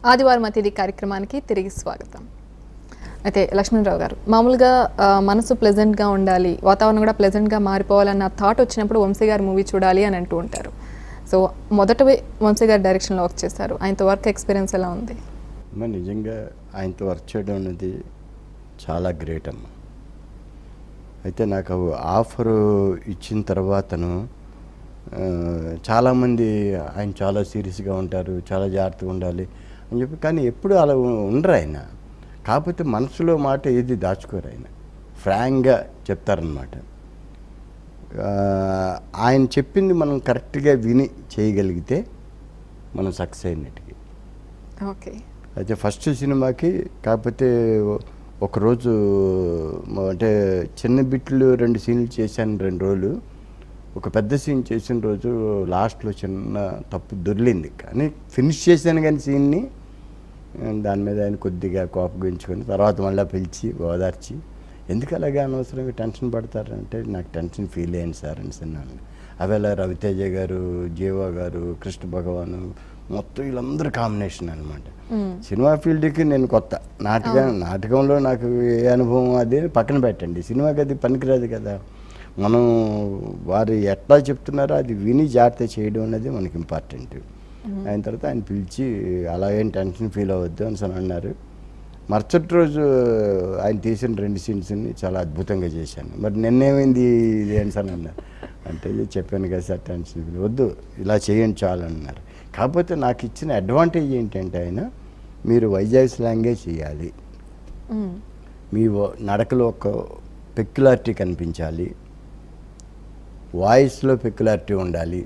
ఆదివారం అతిథి కార్యక్రమానికి తిరిగి స్వాగతం అయితే లక్ష్మణరావు గారు మామూలుగా ఆ, మనసు ప్లెజెంట్గా ఉండాలి వాతావరణం కూడా ప్లెజెంట్గా మారిపోవాలన్న థాట్ వచ్చినప్పుడు వంశీ గారి మూవీ చూడాలి అని అంటూ ఉంటారు సో మొదట వంశీ గారి డైరెక్షన్లో వర్క్ చేశారు ఆయనతో వర్క్ ఎక్స్పీరియన్స్ ఎలా ఉంది అమ్మ నిజంగా ఆయనతో వర్క్ చేయడం అనేది చాలా గ్రేట్ అమ్మ అయితే నాకు ఆఫరు ఇచ్చిన తర్వాతను ఆ, చాలామంది ఆయన చాలా సీరియస్గా ఉంటారు చాలా జాగ్రత్తగా ఉండాలి అని చెప్పి కానీ ఎప్పుడు అలా ఉ- ఉండరు ఆయన కాకపోతే మనసులో మాట ఏది దాచుకోరు ఆయన ఫ్రాంక్గా చెప్తారనమాట ఆ, ఆయన చెప్పింది మనం కరెక్ట్గా విని చేయగలిగితే మనం సక్సెస్ అయినట్టుగా ఓకే అయితే ఫస్ట్ సినిమాకి కాకపోతే ఒకరోజు మ- అంటే చిన్న బిట్లు రెండు సీన్లు చేశాను రెండు రోజులు ఒక పెద్ద సీన్ చేసిన రోజు లాస్ట్లో చిన్న తప్పు దొర్లింది కానీ ఫినిష్ చేశాను కానీ సీన్ని దాని మీద ఆయన కొద్దిగా కోపగించుకొని తర్వాత మళ్ళీ పిలిచి ఓదార్చి ఎందుకు అలాగే అనవసరంగా టెన్షన్ పడతారంటే నాకు టెన్షన్ ఫీల్ అయ్యింది సార్ అని అన్నాను అవేళ రవితేజ గారు జీవా గారు కృష్ణ భగవాను మొత్తం వీళ్ళందరూ కాంబినేషన్ అనమాట సినిమా ఫీల్డ్కి నేను కొత్త నాటకం నాటకంలో నాకు ఏ అనుభవం అది పక్కన పెట్టండి సినిమాకి అది పనికిరాదు కదా మనం వారు ఎట్లా చెప్తున్నారో అది విని జాగ్రత్త చేయడం అనేది మనకి ఇంపార్టెంట్ ఆయన తర్వాత ఆయన పిలిచి అలా ఏం టెన్షన్ ఫీల్ అవ్వద్దు అని అని అన్నారు మరుసటి రోజు ఆయన తీసిన రెండు సీన్స్ని చాలా అద్భుతంగా చేశాను మరి నిన్నేమైంది ఇది అని సార్ అన్నారు అంటే చెప్పాను కదా సార్ టెన్షన్ ఫీల్ వద్దు ఇలా చేయండి చాలు అన్నారు కాకపోతే నాకు ఇచ్చిన అడ్వాంటేజ్ ఏంటంటే ఆయన మీరు వైజాగ్ స్లాంగే చేయాలి మ్మ్. మీ వ- నడకలో ఒక పెక్యులారిటీ కనిపించాలి వాయిస్లో పెక్యులారిటీ ఉండాలి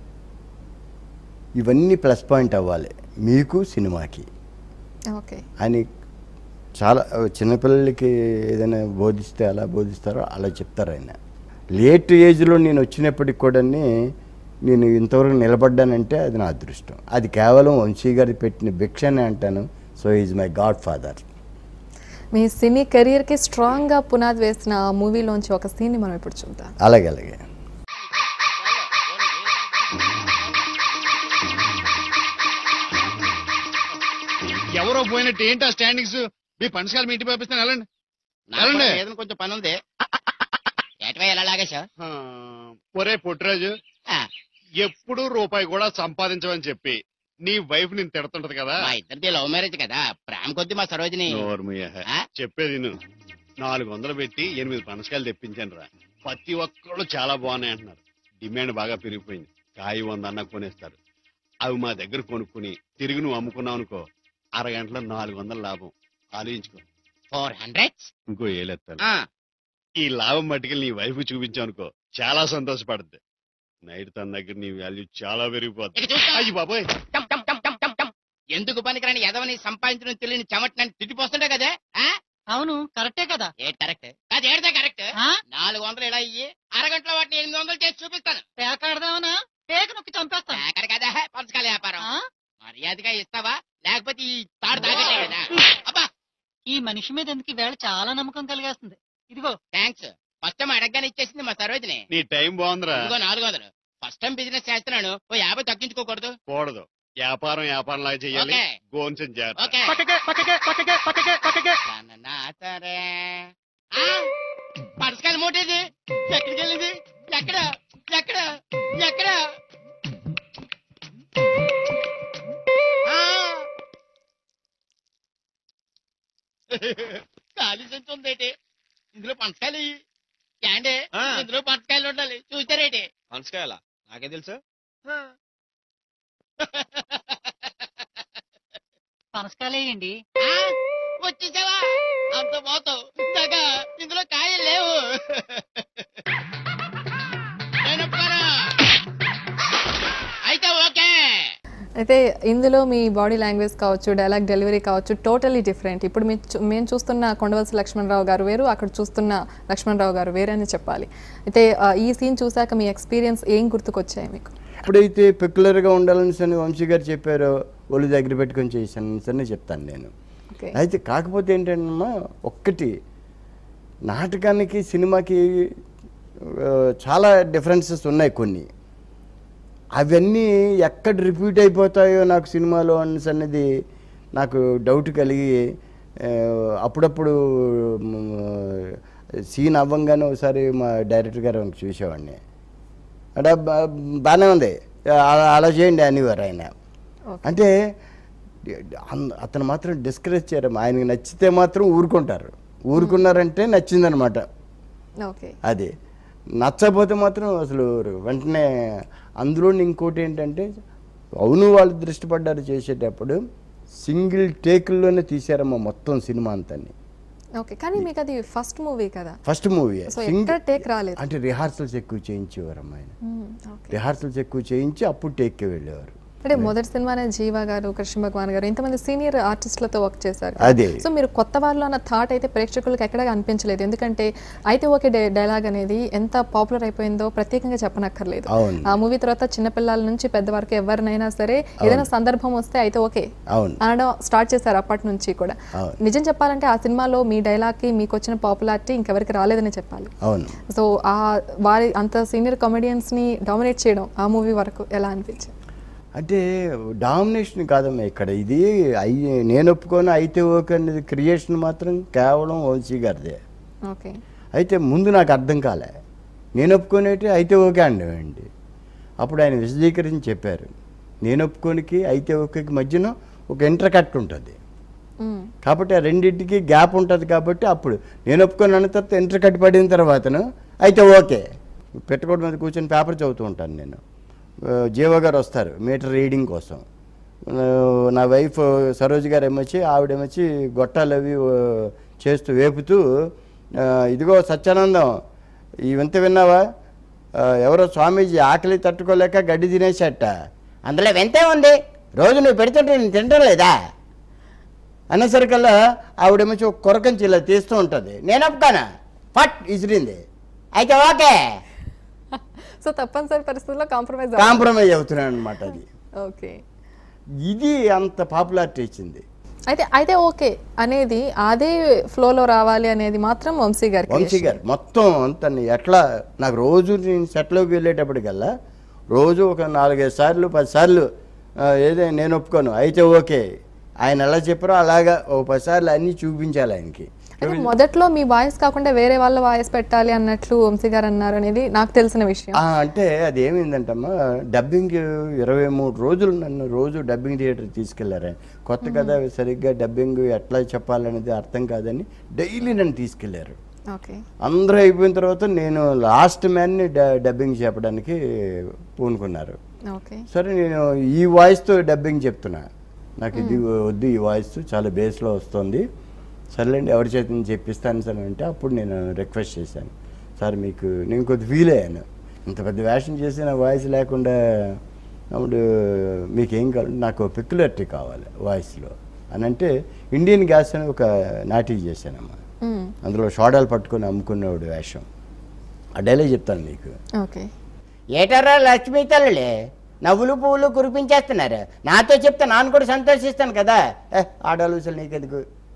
ఇవన్నీ ప్లస్ పాయింట్ అవ్వాలి మీకు సినిమాకి ఓకే అని చాలా చిన్నపిల్లలకి ఏదైనా బోధిస్తే అలా బోధిస్తారో అలా చెప్తారు ఆయన లేట్ ఏజ్లో నేను వచ్చినప్పటికి కూడా నేను ఇంతవరకు నిలబడ్డానంటే అది నా అదృష్టం అది కేవలం వంశీ గారి పెట్టిన భిక్ష అని అంటాను so is my godfather మీ సినీ కెరియర్కి స్ట్రాంగ్గా పునాది వేసిన ఆ మూవీలోంచి ఒక సీన్ని మనం ఇప్పుడు చూద్దాం అలాగే అలాగే ఎవరో పోయినట్టు ఏంటి ఆ స్టాండింగ్స్ మీ పంచకాలు మీ ఇంటికి పంపిస్తాను వెళ్ళండి వెళ్ళండి ఏదైనా కొంచెం పని ఉంది ఏటవై ఎలా లాగేశావు ఆ, ఒరే పుట్టిరాజు ఎప్పుడు రూపాయి కూడా సంపాదించమని చెప్పి నీ వైఫ్ నేను తిడుతుంటది కదా మా ఇద్దరిది లవ్ మ్యారేజ్ కదా ప్రేమ కొద్ది మా సరోజిని నోర్ముయ్య. ఆ? చెప్పేది నువ్వు నాలుగు వందలు పెట్టి ఎనిమిది పనసకాయలు తెప్పించాను రా ప్రతి ఒక్కళ్ళు చాలా బాగున్నాయి అంటున్నారు డిమాండ్ బాగా పెరిగిపోయింది కాయి వంద అన్న కొనేస్తారు అవి మా దగ్గర కొనుక్కుని తిరిగి నువ్వు అమ్ముకున్నావు అనుకో అరగంటలో నాలుగు వందల లాభం ఆలోచించుకో ఫోర్ హండ్రెడ్ ఇంకో ఏలెత్తాను ఈ లాభం మట్టుకెళ్ళి నీ వైఫ్ చూపించావు అనుకో చాలా సంతోషపడుద్ది నైట్ తన దగ్గర నీ వాల్యూ చాలా పెరిగిపోద్ది ఇక చూస్తా. అయ్యి బాబోయ్ టం టం టం టం టం టం. ఎందుకు పనికిరాని ఎదవని సంపాదించడం తెలియని చెమటనని తిట్టిపోస్తుంటే కదా ఆ? అవును కరెక్టే కదా ఏ కరెక్ట్ అది ఏడితే కరెక్ట్ ఆ? నాలుగు వందలు ఇలా ఇయ్యి అరగంటలో వాటిని ఎనిమిది వందలు చేసి చూపిస్తాను పేకాడదామనా పేక నొక్కి చంపేస్తాను అక్కడ కదా పంచకాల వ్యాపారం ఆ? మర్యాదగా ఇస్తావా లేకపోతే ఈ తాడు తాగట్లే కదా అబ్బా ఈ మనిషి మీద ఎందుకు వేళ చాలా నమ్మకం కలిగేస్తుంది ఇదిగో థ్యాంక్స్ ఫస్ట్ టైం అడగగానే ఇచ్చేసింది మా సరోజిని నీ టైం బాగుందిరా ఇదిగో నాలుగు వందలు ఫస్ట్ టైం బిజినెస్ చేస్తున్నాను ఓ యాభై తగ్గించుకోకూడదు కూడదు వ్యాపారం వ్యాపారం లాగా చెయ్యాలి ఓకే. గోన్సం జాగ్రత్త ఓకే నా సరే ఆ, పరసకాయల మూటేది ఎక్కడికి వెళ్ళింది ఎక్కడ ఎక్కడ ఎక్కడ ఆ. ఖాళీ సంచి ఉందేటి ఇందులో పంచకాయలు ఇయ్యి. ఏండే ఆ. ఇందులో పంచకాయలు ఉండాలి చూసారేటి మనసుకాయలా నాకే తెలుసు పనసకాయలేయండి ఆ, వచ్చేసావా అంత పోతావు ఇందాక ఇందులో కాయలు లేవు నేను ఒప్పుకోను. అయితే ఓకే అయితే ఇందులో మీ బాడీ లాంగ్వేజ్ కావచ్చు డైలాగ్ డెలివరీ కావచ్చు టోటలీ డిఫరెంట్ ఇప్పుడు మీ చూ- మేము చూస్తున్న కొండవలసి లక్ష్మణరావు గారు వేరు అక్కడ చూస్తున్న లక్ష్మణరావు గారు వేరే అని చెప్పాలి అయితే ఆ, ఈ సీన్ చూసాక మీ ఎక్స్పీరియన్స్ ఏం గుర్తుకొచ్చాయి మీకు ఎప్పుడైతే పెక్యులర్గా ఉండాలని సరే వంశీ గారు చెప్పారో ఒళ్ళు దగ్గర పెట్టుకొని చేశాను సరే చెప్తాను నేను ఓకే అయితే కాకపోతే ఏంటంటమ్మా ఒక్కటి నాటకానికి సినిమాకి ఆ, చాలా డిఫరెన్సెస్ ఉన్నాయి కొన్ని అవన్నీ ఎక్కడ రిపీట్ అయిపోతాయో నాకు సినిమాలో అనేసి అన్నది నాకు డౌట్ కలిగి ఆ, అప్పుడప్పుడు సీన్ అవ్వంగానే ఒకసారి మా డైరెక్టర్ గారు వెనక్కి చూసేవాడిని అంటే బా- బాగానే ఉంది అలా అలా చేయండి అనేవారు ఆయన అంటే అన్- అతను మాత్రం డిస్కరేజ్ చేయరు ఆయనకి నచ్చితే మాత్రం ఊరుకుంటారు ఊరుకున్నారంటే నచ్చిందనమాట ఓకే అది నచ్చకపోతే మాత్రం అసలు వెంటనే అందులో ఇంకోటి ఏంటంటే అవును వాళ్ళు దృష్టి పడ్డారు చేసేటప్పుడు సింగిల్ టేకుల్లోనే తీశారమ్మా మొత్తం సినిమా అంతాన్ని ఓకే కానీ మీకు అది ఫస్ట్ మూవీ కదా ఫస్ట్ మూవీ సో ఎక్కడ టేక్ రాలేదు అంటే రిహార్సల్స్ ఎక్కువ చేయించేవారు ఆయన మ్మ్, ఓకే రిహార్సల్స్ ఎక్కువ చేయించి అప్పుడు టేక్కి వెళ్ళేవారు అంటే మొదటి సినిమానే జీవా గారు కృష్ణ భగవాన్ గారు ఇంతమంది సీనియర్ ఆర్టిస్టులతో వర్క్ చేశారు అదే. సో మీరు కొత్త వాళ్ళు అన్న థాట్ అయితే ప్రేక్షకులకు ఎక్కడ అనిపించలేదు ఎందుకంటే అయితే ఓకే డైలాగ్ అనేది ఎంత పాపులర్ అయిపోయిందో ప్రత్యేకంగా చెప్పనక్కర్లేదు అవును. ఆ మూవీ తర్వాత చిన్నపిల్లల నుంచి పెద్దవారికి ఎవరినైనా సరే ఏదైనా సందర్భం వస్తే అయితే ఓకే అవును అనడం స్టార్ట్ చేశారు అప్పటి నుంచి కూడా అవును. నిజం చెప్పాలంటే ఆ సినిమాలో మీ డైలాగ్కి మీకు వచ్చిన పాపులారిటీ ఇంకెవరికి రాలేదని చెప్పాలి అవును సో ఆ వారి అంత సీనియర్ ని డామినేట్ చేయడం ఆ మూవీ వరకు ఎలా అనిపించింది అంటే డామినేషన్ కాదమ్మా ఇక్కడ ఇది అయ్యి నేను ఒప్పుకొని అయితే ఓకే అనేది క్రియేషన్ మాత్రం కేవలం వంశీ గారిదే ఓకే అయితే ముందు నాకు అర్థం కాలే నేను ఒప్పుకునేటి అయితే ఓకే అండి అప్పుడు ఆయన విశదీకరించి చెప్పారు నేను ఒప్పుకోనికి అయితే ఓకేకి మధ్యన ఒక ఇంటర్ కట్ ఉంటుంది మ్మ్. కాబట్టి ఆ రెండింటికి గ్యాప్ ఉంటుంది కాబట్టి అప్పుడు నేను ఒప్పుకొని అన్న తర్వాత ఇంటర్ కట్ పడిన తర్వాతను అయితే ఓకే పెట్టుకోవడం మీద కూర్చొని పేపర్ చదువుతూ ఉంటాను నేను ఆ, జీవ గారు వస్తారు మీటర్ రీడింగ్ కోసం ఆ, నా వైఫ్ సరోజ్ గారు ఏమొచ్చి ఆవిడేమొచ్చి గొట్టాలు అవి ఆ, చేస్తూ వేపుతూ ఆ, ఇదిగో సత్యానందం ఈ వింత విన్నావా ఆ, ఎవరో స్వామీజీ ఆకలి తట్టుకోలేక గడ్డి తినేసేట అందులో వింతే ఉంది రోజు నువ్వు పెడుతుంటే నేను తింటం లేదా అన్నసరికల్లా ఆవిడేమొచ్చి ఒక కొరకంచి ఇలా తీస్తూ ఉంటుంది నేను ఒప్పుకోనా ఫట్ ఇసిరింది అయితే ఓకే సో తప్పనిసరి పరిస్థితుల్లో కాంప్రమైజ్ కాంప్రమైజ్ అవుతున్నాను అనమాట అది ఓకే ఇది అంత పాపులారిటీ ఇచ్చింది అయితే అయితే ఓకే అనేది అదే ఫ్లోలో రావాలి అనేది మాత్రం వంశీ గారి వంశీ గారు మొత్తం అంత ఎట్లా నాకు రోజు నేను సెట్లోకి వెళ్ళేటప్పటికల్లా రోజు ఒక నాలుగైదు సార్లు పది సార్లు ఆ, ఏదే నేను ఒప్పుకోను అయితే ఓకే ఆయన ఎలా చెప్పారో అలాగా ఓ పది సార్లు అన్నీ చూపించాలి ఆయనకి అయితే మొదట్లో మీ వాయిస్ కాకుండా వేరే వాళ్ళ వాయిస్ పెట్టాలి అన్నట్లు వంశీ గారు అన్నారు అనేది నాకు తెలిసిన విషయం ఆ, అంటే అది ఏమైందంటమ్మా డబ్బింగ్ ఇరవై మూడు రోజులు నన్ను రోజు డబ్బింగ్ థియేటర్ తీసుకెళ్లారు ఆయన. కొత్త కథ సరిగ్గా డబ్బింగ్ ఎట్లా చెప్పాలనేది అర్థం కాదని డైలీ నన్ను తీసుకెళ్లారు ఓకే అందరూ అయిపోయిన తర్వాత నేను లాస్ట్ మ్యాన్ని డ- డబ్బింగ్ చెప్పడానికి పూనుకున్నారు ఓకే సరే నేను ఈ వాయిస్తో డబ్బింగ్ చెప్తున్నా నాకు ఇది వద్దు ఈ వాయిస్ చాలా బేస్లో వస్తుంది సర్లేండి ఎవరి చేత నేను చెప్పిస్తాను సార్ అంటే అప్పుడు నేను రిక్వెస్ట్ చేశాను సార్ మీకు నేను కొద్ది ఫీల్ అయ్యాను ఇంత పెద్ద వేషం చేసి నా వాయిస్ లేకుండా అప్పుడు మీకు ఏం కావాలి నాకు పెక్యులారిటీ కావాలి వాయిస్లో అని అంటే ఇండియన్ గ్యాస్ అని ఒక నాటికి చేశానమ్మా మ్మ్. అందులో షోడాలు పట్టుకొని అమ్ముకునేవాడు వేషం ఆ డైలాగ్ చెప్తాను మీకు ఓకే ఏటారా లక్ష్మీ తల్లులే నవ్వులు పువ్వులు కురిపించేస్తున్నారు నాతో చెప్తే నాన్న కూడా సంతోషిస్తాను కదా ఏ ఆడాలుసలు నీకెందుకు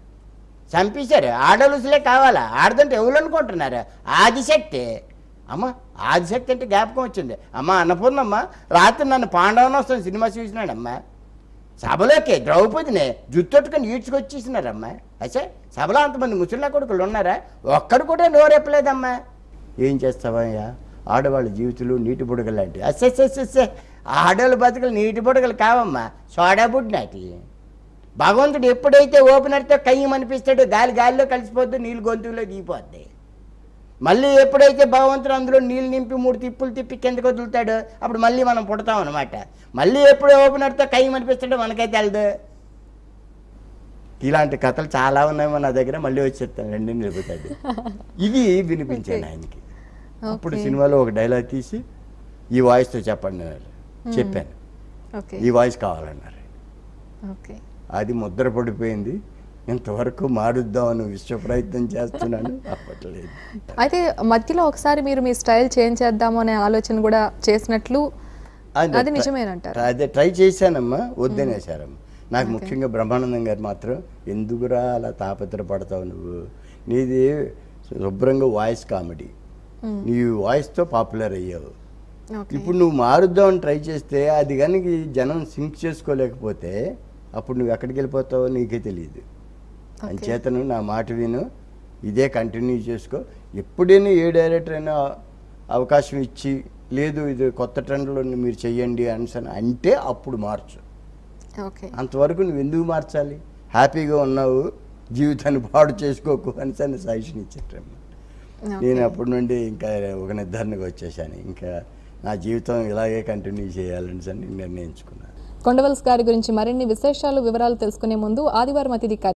చంపేశారు ఆడలుసులే కావాలా ఆడదంటే ఎవరు అనుకుంటున్నారు ఆదిశక్తి అమ్మ ఆదిశక్తి అంటే జ్ఞాపకం వచ్చింది అమ్మ అన్నపూర్ణమ్మ రాత్రి నన్ను పాండవనోత్సవం సినిమా చూసినాడమ్మా సభలోకి ద్రౌపదిని జుత్తొట్టుకొని ఈడ్చుకొచ్చేసినారమ్మా అసే సభలో అంతమంది ముసలిన కొడుకులు ఉన్నారా ఒక్కడు కూడా నోరెప్పలేదమ్మా ఏం చేస్తావయ్యా ఆడవాళ్ళ జీవితాలు నీటి బుడగలు లాంటివి అస్సెస్సెస్సె ఆడవాళ్ళ బతుకులు నీటి బుడగలు కావమ్మా సోడా బుడ్నాటి భగవంతుడు ఎప్పుడైతే ఓపెనర్తో కయ్యం అనిపిస్తాడో గాలి గాలిలో కలిసిపోద్దు నీళ్ళు గొంతులో దిగిపోద్ది మళ్ళీ ఎప్పుడైతే భగవంతుడు అందులో నీళ్ళు నింపి మూడు తిప్పులు తిప్పి కిందకు వదులుతాడో అప్పుడు మళ్ళీ మనం పుడతాం అనమాట మళ్ళీ ఎప్పుడు ఓపెనర్తో కయ్యం అనిపిస్తాడో మనకైతే తెలదు ఇలాంటి కథలు చాలా ఉన్నాయేమో నా దగ్గర మళ్ళీ వచ్చేస్తాను రెండు నిలుపుతాడు ఇది వినిపించాను ఆయనకి అప్పుడు సినిమాలో ఒక డైలాగ్ తీసి ఈ వాయిస్తో చెప్పండి అన్నారు చెప్పాను ఓకే ఈ వాయిస్ కావాలన్నారు ఓకే అది ముద్ర పడిపోయింది ఇంతవరకు మారుద్దామని విశ్వ ప్రయత్నం చేస్తున్నాను అప్పట్లేదు అయితే మధ్యలో ఒకసారి మీరు మీ స్టైల్ చేంజ్ చేద్దాము అనే ఆలోచన కూడా చేసినట్లు అదే అది ట్రై- నిజమేనంటారు అదే ట్రై చేశానమ్మా వద్దనేసారమ్మా నాకు ముఖ్యంగా బ్రహ్మానందం గారు మాత్రం ఎందుకురా అలా తాపత్రపడతావు నువ్వు నీది శుభ్రంగా వాయిస్ కామెడీ నీ వాయిస్తో పాపులర్ అయ్యావు ఓకే ఇప్పుడు నువ్వు మారుద్దామని ట్రై చేస్తే అది కనుక జనం సింక్ చేసుకోలేకపోతే అప్పుడు నువ్వు ఎక్కడికి వెళ్ళిపోతావో నీకే తెలియదు అంచేతను నా మాట విను ఇదే కంటిన్యూ చేసుకో ఎప్పుడైనా ఏ డైరెక్టర్ అయినా అవకాశం ఇచ్చి లేదు ఇది కొత్త ట్రెండ్లో మీరు చెయ్యండి అనిసని అంటే అప్పుడు మార్చు ఓకే అంతవరకు నువ్వు ఎందుకు మార్చాలి హ్యాపీగా ఉన్నావు జీవితాన్ని పాడు చేసుకోకు అని సజెషన్ ఇచ్చేటమ్మా నేను అప్పటి నుండి ఇంకా ఒక నిర్ధారణకు వచ్చేసాను ఇంకా నా జీవితం ఇలాగే కంటిన్యూ చేయాలని సని నిర్ణయించుకున్నాను కొండవలస్ గారి గురించి మరిన్ని విశేషాలు వివరాలు తెలుసుకునే ముందు ఆదివారం అతిథి